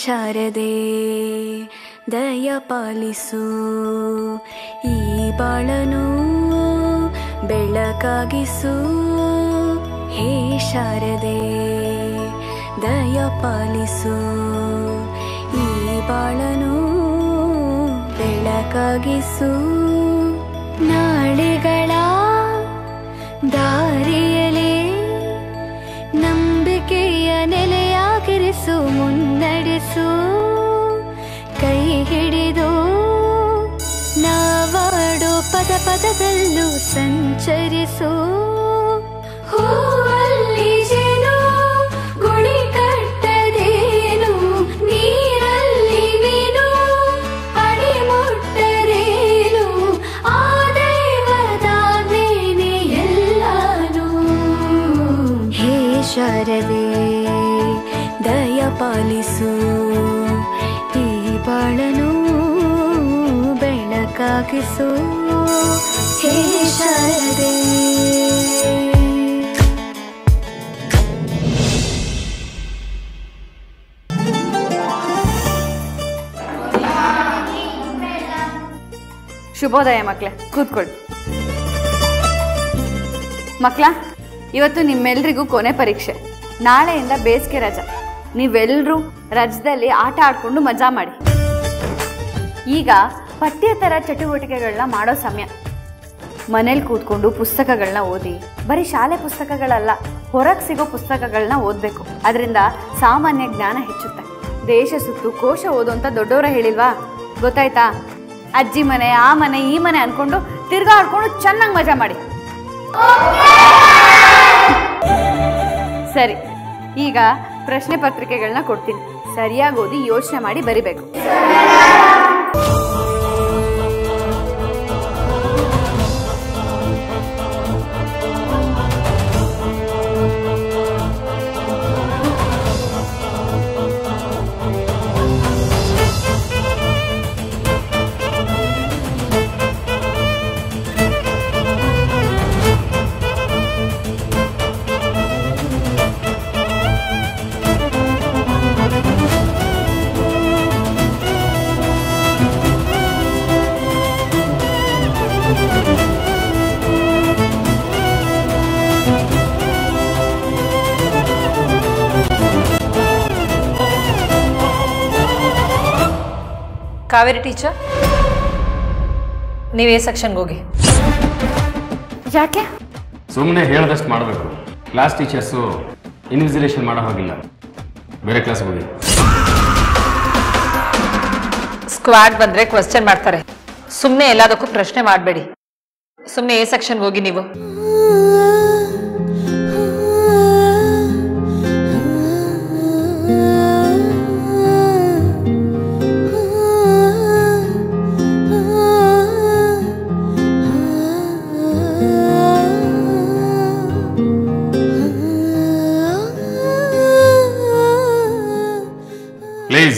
ಶಾರದೆ ದಯ ಪಾಲಿಸು ಈ ಬಾಳನು ಬೆಳಕಾಗಿಸು ಹೇ ಶಾರದೆ ದಯ ಪಾಲಿಸು ಈ ಬಾಳನು ಬೆಳಕಾಗಿಸು ನಾಳೆಗಳ ದಾರಿಯಲೇ ನಂಬಿಕೆಯ ನೆಲೆಯಾಗಿರಿಸು ಮುನ್ನಡೆಸು ಕೈ ಹಿಡಿದು ನಾವಾಡೋ ಪದ ಪದದಲ್ಲೂ ಸಂಚರಿಸು ಹೂವಲ್ಲಿ ಜೇನು ಗುಳಿ ಕಟ್ಟದೇನು ನೀರಲ್ಲಿ ಮೀನು ಅಡಿ ಮುಟ್ಟರೇನು ಆ ದೈವದಾನೇನೆ ಎಲ್ಲಾನು ಹೇ ಶಾರದೆ ದಯ ಪಾಲಿಸು ಈ ಬಾಳನು ಬೆಳಕಾಗಿಸು ಹೇ ಶಾರದೆ ಶುಭೋದಯ ಮಕ್ಳೇ ಕೂತ್ಕೊಳ್ಳಿ ಮಕ್ಳ ಇವತ್ತು ನಿಮ್ಮೆಲ್ರಿಗೂ ಕೊನೆ ಪರೀಕ್ಷೆ ನಾಳೆಯಿಂದ ಬೇಸಿಗೆ ರಜಾ ನೀವೆಲ್ಲರೂ ರಜದಲ್ಲಿ ಆಟ ಆಡ್ಕೊಂಡು ಮಜಾ ಮಾಡಿ ಈಗ ಪಠ್ಯೇತರ ಚಟುವಟಿಕೆಗಳನ್ನ ಮಾಡೋ ಸಮಯ ಮನೇಲಿ ಕೂತ್ಕೊಂಡು ಪುಸ್ತಕಗಳನ್ನ ಓದಿ ಬರೀ ಶಾಲೆ ಪುಸ್ತಕಗಳಲ್ಲ ಹೊರಗೆ ಸಿಗೋ ಪುಸ್ತಕಗಳನ್ನ ಓದಬೇಕು ಅದರಿಂದ ಸಾಮಾನ್ಯ ಜ್ಞಾನ ಹೆಚ್ಚುತ್ತೆ ದೇಶ ಸುತ್ತು ಕೋಶ ಓದು ಅಂತ ದೊಡ್ಡವರ ಹೇಳಿಲ್ವಾ ಗೊತ್ತಾಯ್ತಾ ಅಜ್ಜಿ ಮನೆ ಆ ಮನೆ ಈ ಮನೆ ಅನ್ಕೊಂಡು ತಿರ್ಗಾಡ್ಕೊಂಡು ಚೆನ್ನಾಗಿ ಮಜಾ ಮಾಡಿ ಸರಿ ಈಗ ಪ್ರಶ್ನೆ ಪತ್ರಿಕೆಗಳನ್ನ ಕೊಡ್ತೀನಿ ಸರಿಯಾಗಿ ಓದಿ ಯೋಚನೆ ಮಾಡಿ ಬರಿಬೇಕು ಕಾವೇರಿ ಟೀಚರ್ ನೀವು ಎ ಸೆಕ್ಷನ್ಗೆ ಹೋಗಿ ಯಾಕೆ ಸುಮ್ಮನೆ ಹೇಳ್ದಷ್ಟು ಮಾಡಬೇಕು ಕ್ಲಾಸ್ ಟೀಚರ್ಸು ಇನ್ವಿಸಿಲೇಷನ್ ಮಾಡೋ ಹಾಗಿಲ್ಲ ಬೇರೆ ಕ್ಲಾಸ್ಗೆ ಹೋಗಿ ಸ್ಕ್ವಾಡ್ ಬಂದ್ರೆ ಕ್ವಶನ್ ಮಾಡ್ತಾರೆ ಸುಮ್ಮನೆ ಎಲ್ಲದಕ್ಕೂ ಪ್ರಶ್ನೆ ಮಾಡಬೇಡಿ ಸುಮ್ಮನೆ ಎ ಸೆಕ್ಷನ್ಗೆ ಹೋಗಿ ನೀವು please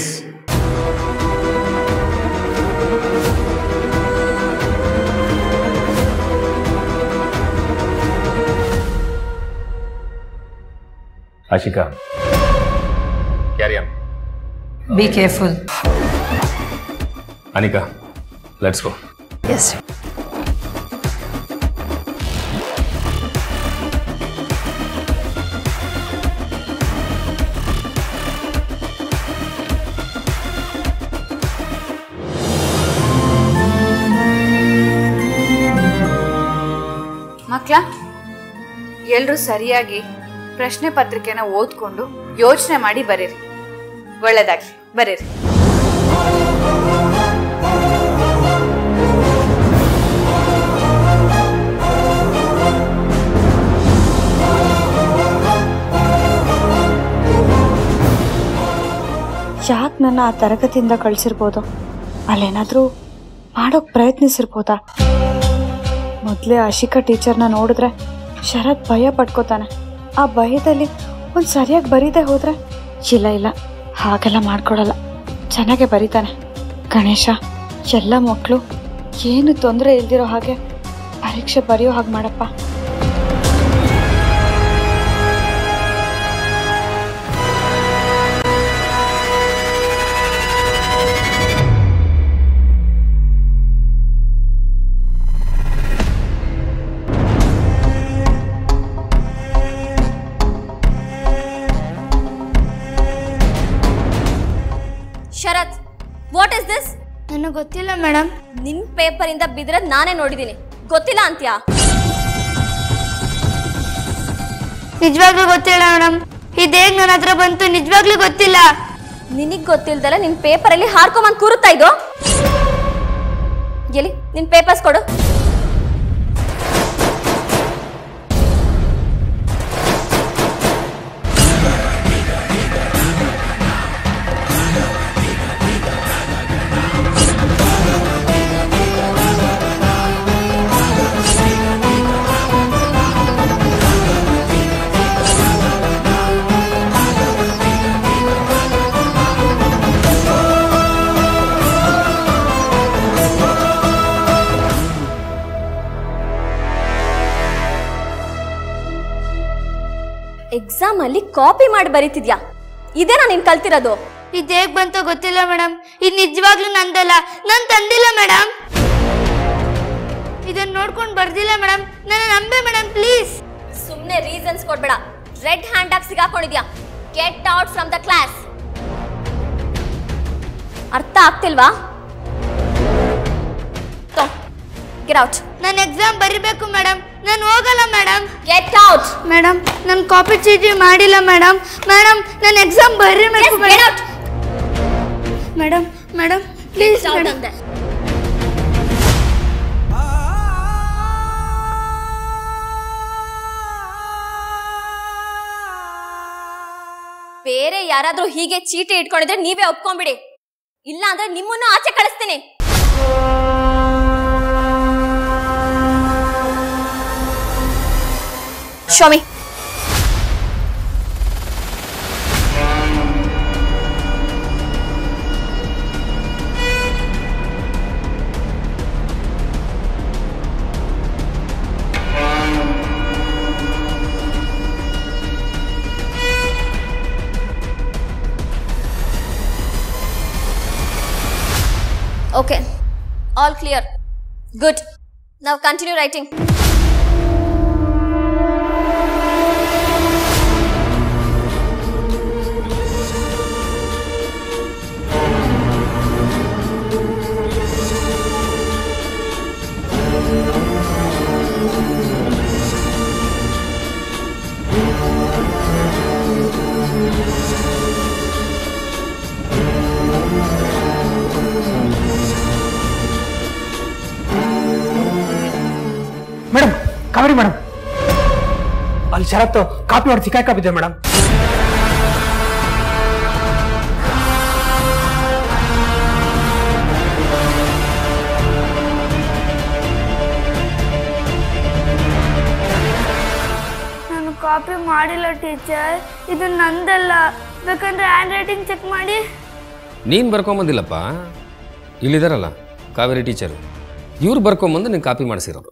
Ashika carry on be careful Anika let's go yes ಮಕ್ಳ ಎಲ್ರೂ ಸರಿಯಾಗಿ ಪ್ರಶ್ನೆ ಪತ್ರಿಕೆನ ಓದ್ಕೊಂಡು ಯೋಚನೆ ಮಾಡಿ ಬರೀರಿ ಒಳ್ಳೇದಾಗ್ಲಿ ಬರೀರಿ ಯಾಕೆ ನನ್ನ ಆ ತರಗತಿಯಿಂದ ಕಳಿಸಿರ್ಬೋದು ಅಲ್ಲೇನಾದರೂ ಮಾಡೋಕೆ ಪ್ರಯತ್ನಿಸಿರ್ಬೋದಾ ಮೊದಲೇ ಆಶಿಕಾ ಟೀಚರ್ನ ನೋಡಿದ್ರೆ ಶರತ್ ಭಯ ಪಡ್ಕೋತಾನೆ ಆ ಭಯದಲ್ಲಿ ಒಂದು ಸರಿಯಾಗಿ ಬರೀದೆ ಹೋದ್ರೆ ಇಲ್ಲ ಇಲ್ಲ ಹಾಗೆಲ್ಲ ಮಾಡ್ಕೊಡಲ್ಲ ಚೆನ್ನಾಗೆ ಬರೀತಾನೆ ಗಣೇಶ ಎಲ್ಲ ಮಕ್ಕಳು ಏನು ತೊಂದರೆ ಇಲ್ದಿರೋ ಹಾಗೆ ಪರೀಕ್ಷೆ ಬರೆಯೋ ಹಾಗೆ ಮಾಡಪ್ಪ ನನಗೆ ಗೊತ್ತಿಲ್ಲ ಮೇಡಮ್ ನಿನ್ ಪೇಪರ್ ಇಂದ ಬಿದ್ರದ್ ನಾನೇ ನೋಡಿದೀನಿ ಗೊತ್ತಿಲ್ಲ ಅಂತ್ಯಾ ನಿಜವಾಗ್ಲೂ ಗೊತ್ತಿಲ್ಲ ಮೇಡಮ್ ಇದೇಗ್ ನನ್ನ ಹತ್ರ ಬಂತು ನಿಜವಾಗ್ಲೂ ಗೊತ್ತಿಲ್ಲ ನಿನಗ್ ಗೊತ್ತಿಲ್ದಲ್ಲ ನಿನ್ ಪೇಪರ್ ಅಲ್ಲಿ ಹಾರ್ಕೊಂಬಂದ್ ಕೂರುತ್ತಾ ಇದು ಎಲ್ಲಿ ನಿನ್ ಪೇಪರ್ಸ್ ಕೊಡು ಎಕ್ಸಾಮ್ ಅಲ್ಲಿ ಕಾಪಿ ಮಾಡಿ ಬರೀತಿದ್ಯಾ ಇದೇನಾ ನೀನ್ ಕಲ್ತಿರೋದು ಇದೇಗ್ ಬಂತೋ ಗೊತ್ತಿಲ್ಲ ಮೇಡಮ್ ಇದು ನಿಜವಾಗ್ಲೂ ನಂದಲ್ಲ ನಾನ್ ತಂದಿಲ್ಲ ಮೇಡಮ್ ಇದನ್ನ ನೋಡ್ಕೊಂಡು ಬರ್ದಿಲ್ಲ ಮೇಡಮ್ ನನ್ನ ನಂಬೆ ಮೇಡಮ್ ಪ್ಲೀಸ್ ಸುಮ್ನೆ ರೀಸನ್ಸ್ ಕೊಡ್ಬೇಡ ರೆಡ್ ಹ್ಯಾಂಡ್ ಆಗಿ ಸಿಗಾಕೊಂಡಿದ್ಯಾ get out from the class ಅರ್ಥ ಆಗ್ತಿಲ್ವಾ ಗೆಟ್ ಔಟ್ ನಾನು ಎಕ್ಸಾಮ್ ಬರಿಬೇಕು ಮೇಡಮ್ ನಾನು ಹೋಗಲ್ಲ ಮೇಡಮ್ ಗೆಟ್ ಔಟ್ ಮೇಡಮ್ ನಾನು ಕಾಪಿ ಚೀಟಿ ಮಾಡಿಲ್ಲ ಮೇಡಮ್ ಮೇಡಮ್ ನಾನು ಎಕ್ಸಾಮ್ ಬರೀಬೇಕು get madam out madam madam please out madam ಅಂದೆ ಬೇರೆ ಯಾರಾದ್ರೂ ಹೀಗೆ ಚೀಟಿ ಇಟ್ಕೊಂಡಿದ್ರೆ ನೀವೇ ಒಪ್ಕೊಂಬಿಡಿ ಇಲ್ಲ ಅಂದ್ರೆ ನಿಮ್ಮನ್ನು ಆಚೆ ಕಳಿಸ್ತೀನಿ show me Okay. All clear. Good. Now continue writing. Madam Kaveri madam ಅಲ್ಲಿ ಶರತ್ತು ಕಾಪಿ ಹೊಡೆದು ಸಿಕ್ಕಾಕೊಂಡಿದ್ದೆ ಮೇಡಮ್ ನಾನು ಕಾಪಿ ಮಾಡಿಲ್ಲ ಟೀಚರ್ ಇದು ನಂದಲ್ಲ ಬೇಕಂದ್ರೆ ಹ್ಯಾಂಡ್ ರೈಟಿಂಗ್ ಚೆಕ್ ಮಾಡಿ ನೀನು ಬರ್ಕೊಂಬಂದಿಲ್ಲಪ್ಪ ಇಲ್ಲಿದಾರಲ್ಲ ಕಾವೇರಿ ಟೀಚರು ಇವ್ರು ಬರ್ಕೊಂಬಂದು ನೀನು ಕಾಪಿ ಮಾಡಿಸಿರೋದು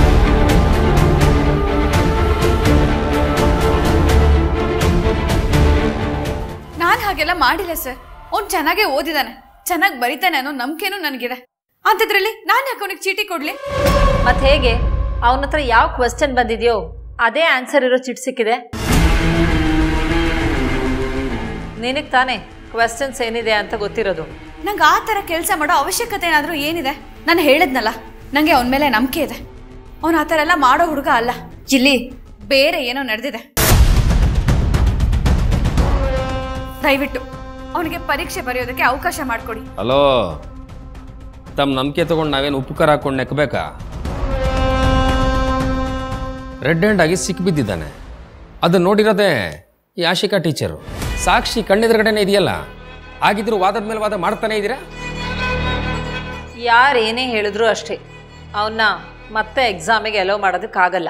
ನಾನು ಹಾಗೆಲ್ಲ ಮಾಡಿಲ್ಲ ಸರ್ ಅವ್ನು ಚೆನ್ನಾಗೇ ಓದಿದಾನೆ ಚೆನ್ನಾಗಿ ಬರಿತಾನೆ ಅನ್ನೋ ನಂಬಿಕೆನೂ ನನಗಿದೆ ಅಂಥದ್ರಲ್ಲಿ ನಾನು ಯಾಕೆ ಅವನಿಗೆ ಚೀಟಿ ಕೊಡ್ಲಿ ಮತ್ತೆ ಹೇಗೆ ಅವನ ಹತ್ರ ಯಾವ ಕ್ವಶನ್ ಬಂದಿದೆಯೋ ಅದೇ ಆನ್ಸರ್ ಇರೋ ಚಿಟ್ ಸಿಕ್ಕಿದೆ ನಿನಗೆ ತಾನೇ ಕ್ವಶನ್ಸ್ ಏನಿದೆ ಅಂತ ಗೊತ್ತಿರೋದು ನಂಗೆ ಆ ಥರ ಕೆಲಸ ಮಾಡೋ ಅವಶ್ಯಕತೆ ಏನಾದರೂ ಏನಿದೆ ನಾನು ಹೇಳಿದ್ನಲ್ಲ ನನಗೆ ಅವನ ಮೇಲೆ ನಂಬಿಕೆ ಇದೆ ಅವನು ಆ ಥರ ಎಲ್ಲ ಮಾಡೋ ಹುಡುಗ ಅಲ್ಲ ಇಲ್ಲಿ ಬೇರೆ ಏನೋ ನಡೆದಿದೆ ದಯವಿಟ್ಟು ಅವನಿಗೆ ಪರೀಕ್ಷೆ ಬರೆಯೋದಕ್ಕೆ ಅವಕಾಶ ಮಾಡಿಕೊಡಿ ಹಲೋ ತಮ್ಮ ನಂಬಿಕೆ ತಗೊಂಡು ನಾವೇನು ಉಪಕಾರ ಹಾಕೊಂಡು ನೆಕ್ಕಬೇಕಾ ರೆಡ್ ಹ್ಯಾಂಡ್ ಆಗಿ ಸಿಕ್ಕಿಬಿದ್ದಿದ್ದಾನೆ ಅದನ್ನ ನೋಡಿರೋದೇ ಈ ಆಶಿಕಾ ಟೀಚರು ಸಾಕ್ಷಿ ಕಣ್ಣೆದುರುಗಡೆನೇ ಇದೆಯಲ್ಲ ಆಗಿದ್ರು ವಾದದ ಮೇಲೆ ವಾದ ಮಾಡ್ತಾನೆ ಇದ್ದೀರಾ ಯಾರು ಏನೇ ಹೇಳಿದ್ರು ಅಷ್ಟೇ ಅವನ್ನ ಮತ್ತೆ ಎಕ್ಸಾಮಿಗೆ ಅಲೋ ಮಾಡೋದಕ್ಕಾಗಲ್ಲ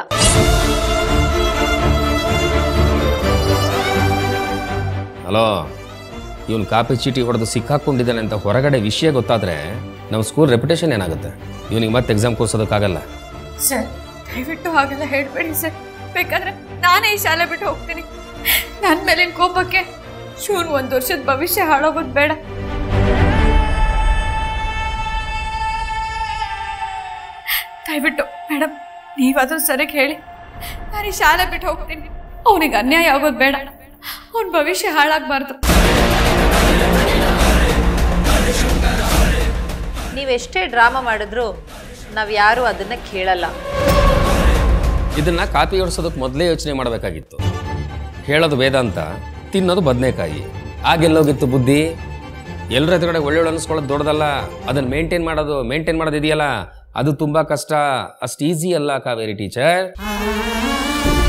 ಹಲೋ ಇವನು ಕಾಪಿ ಚೀಟಿ ಹೊಡೆದು ಸಿಕ್ಕಾಕೊಂಡಿದ್ದಾನೆ ಅಂತ ಹೊರಗಡೆ ವಿಷಯ ಗೊತ್ತಾದರೆ ನಮ್ಮ ಸ್ಕೂಲ್ ರೆಪ್ಯುಟೇಷನ್ ಏನಾಗುತ್ತೆ ಇವನಿಗೆ ಮತ್ತೆ ಎಕ್ಸಾಮ್ ಕೂರ್ಸೋದಕ್ಕಾಗಲ್ಲ ಸರ್ ದಯವಿಟ್ಟು ಹಾಗೆಲ್ಲ ಹೇಳ್ಬೇಡಿ ಸರ್ ಬೇಕಾದ್ರೆ ನಾನೇ ಈ ಶಾಲೆ ಬಿಟ್ಟು ಹೋಗ್ತೀನಿ ನನ್ನ ಮೇಲಿನ ಕೋಪಕ್ಕೆ ಶೂನ್ ಒಂದು ವರ್ಷದ ಭವಿಷ್ಯ ಹಾಳಾಗೋದು ಬೇಡ ದಯವಿಟ್ಟು ಮೇಡಮ್ ನೀವಾದ್ರೂ ಸರಿಯಾಗಿ ಹೇಳಿ ನಾನು ಈ ಶಾಲೆ ಬಿಟ್ಟು ಹೋಗ್ತೀನಿ ಅವನಿಗೆ ಅನ್ಯಾಯ ಆಗೋದು ಬೇಡ ಅವನ ಭವಿಷ್ಯ ಹಾಳಾಗಬಾರ್ದು ನೀವೆಷ್ಟೇ ಡ್ರಾಮಾ ಮಾಡಿದ್ರು ನಾವು ಯಾರೂ ಅದನ್ನು ಕೇಳಲ್ಲ ಇದನ್ನ ಕಾಪಿ ಹೊಡ್ಸೋದಕ್ಕೆ ಮೊದಲೇ ಯೋಚನೆ ಮಾಡಬೇಕಾಗಿತ್ತು ಹೇಳೋದು ವೇದಾಂತ ತಿನ್ನೋದು ಬದನೆಕಾಯಿ ಆಗೆಲ್ಲೋಗಿತ್ತು ಬುದ್ಧಿ ಎಲ್ಲರ ಎದುರುಗಡೆ ಒಳ್ಳೊಳ್ಳೆ ಅನಿಸ್ಕೊಳ್ಳೋದು ದೊಡ್ಡದಲ್ಲ ಅದನ್ನು ಮೇಂಟೈನ್ ಮಾಡೋದು ಮೇಂಟೈನ್ ಮಾಡೋದು ಇದೆಯಲ್ಲ ಅದು ತುಂಬ ಕಷ್ಟ ಅಷ್ಟು ಈಸಿ ಅಲ್ಲ ಕಾವೇರಿ ಟೀಚರ್